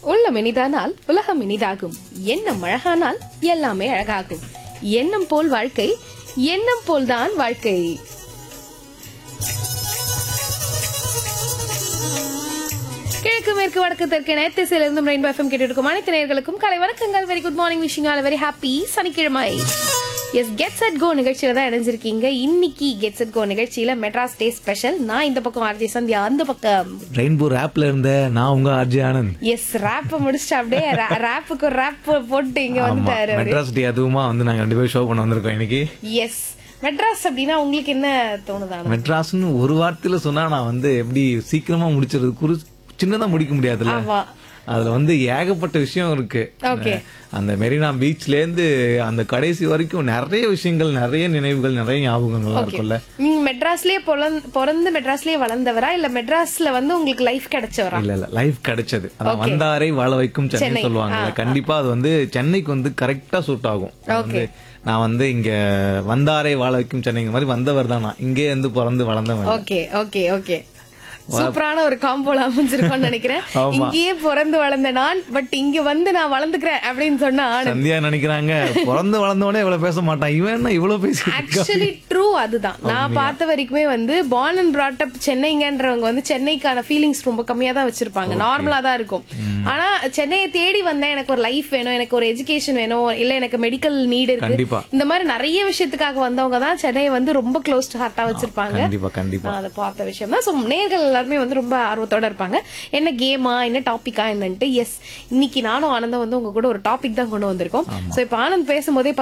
உள்ளம் இனிதானால் உலகம் இனிதாகும் எண்ணம் அழகானால் எல்லாமே அழகாகும் எண்ணம் போல் வாழ்க்கை எண்ணம் போல்தான் வாழ்க்கை கிழக்கு மேற்கு வடக்கு தெற்கு நேத்திசையில இருந்து ரெயின்போ எஃப்எம் கேட்டு இருக்கும் அனைத்து நேயர்களுக்கும் கலை வணக்கங்கள் very good morning wishing all very happy சனிக்கிழமை எஸ் கெட் செட் கோ நிகழ்ச்சியில தான் இணைஞ்சிருக்கீங்க இன்னைக்கு கெட் செட் கோ நிகழ்ச்சியில மெட்ராஸ் டே ஸ்பெஷல் நான் இந்த பக்கம் ஆர்ஜி சந்தியா அந்த பக்கம் ரெயின்போ ரேப்ல இருந்த நான் உங்க ஆர்ஜி ஆனந்த் எஸ் ரேப் முடிச்சுட்டு அப்படியே ரேப்புக்கு ஒரு ரேப் போட்டு இங்க ஆமா வந்துட்டாரு மெட்ராஸ் டே அதுவுமா வந்து நாங்க ரெண்டு பேரும் ஷோ பண்ண வந்திருக்கோம் இன்னைக்கு எஸ் மெட்ராஸ் அப்படின்னா உங்களுக்கு என்ன தோணுதானு மெட்ராஸ்னு ஒரு வார்த்தையில சொன்னா நான் வந்து எப்படி சீக்கிரமா முடிச்சிருது குறு சின்னதா முடிக்க முடியாதுல்ல ஆமா அதுல வந்து ஏகப்பட்ட விஷயம் இருக்கு Okay. அந்த மெரினா பீச்ல இருந்து அந்த கடைசி வரைக்கும் நிறைய விஷயங்கள் நிறைய நினைவுகள் நிறைய ஞாபகங்கள்லாம் இருக்கும்ல நீங்க மெட்ராஸ்லயே பொலந்- பிறந்து மெட்ராஸ்லயே வளர்ந்தவரா இல்ல மெட்ராஸ்ல வந்து உங்களுக்கு லைஃப் கிடைச்சவரா இல்ல இல்ல லைஃப் கிடைச்சது அதான் வந்தாரை வாழ வைக்கும் சென்னை சென்னை. சொல்லுவாங்கல்ல கண்டிப்பா அது வந்து சென்னைக்கு வந்து கரெக்டா சூட் ஆகும் வந்து நான் வந்து இங்க வந்தாரை வாழ வைக்கும் சென்னைங்க மாதிரி வந்தவர் தான் நான் இங்கே இருந்து பிறந்து வளர்ந்தவன் ஓகே ஓகே ஓகே சூப்பரான ஒரு காம்போல அமைஞ்சிருக்கும்னு நினைக்கிறேன் இங்கேயே பிறந்து வளர்ந்த நான் பட் இங்க வந்து நான் வளர்ந்துக்கிறேன் அப்படின்னு சொன்னா சந்தியா நினைக்கிறாங்க பிறந்து வளர்ந்தவனே இவ்வளவு பேச மாட்டான் இவன் என்ன இவ்வளவு பேசி ஆக்சுவலி ட்ரூ அதுதான் நான் பார்த்த வரைக்குமே வந்து பார்ன் அண்ட் brought up சென்னைங்கன்றவங்க வந்து சென்னைக்கான ஃபீலிங்ஸ் ரொம்ப கம்மியா தான் வச்சிருப்பாங்க நார்மலா தான் இருக்கும் ஆனா சென்னையை தேடி வந்தேன் எனக்கு ஒரு லைஃப் வேணும் எனக்கு ஒரு எஜுகேஷன் வேணும் இல்ல எனக்கு மெடிக்கல் நீட் இருக்கு கண்டிப்பா இந்த மாதிரி நிறைய விஷயத்துக்காக வந்தவங்க தான் சென்னையை வந்து ரொம்ப க்ளோஸ் டு ஹார்ட்டா வச்சிருப்பாங்க கண்டிப்பா கண்டிப்பா நான் அதை பார்த்த விஷயம் தான் ஸோ நேர்கள் எல்லாருமே வந்து ரொம்ப ஆர்வத்தோட இருப்பாங்க என்ன கேமா என்ன டாபிக்கா என்னன்ட்டு எஸ் இன்னைக்கு நானும் ஆனந்தம் வந்து உங்க கூட ஒரு டாபிக் தான் கொண்டு வந்திருக்கோம் ஸோ இப்போ ஆனந்த் பேசும்போதே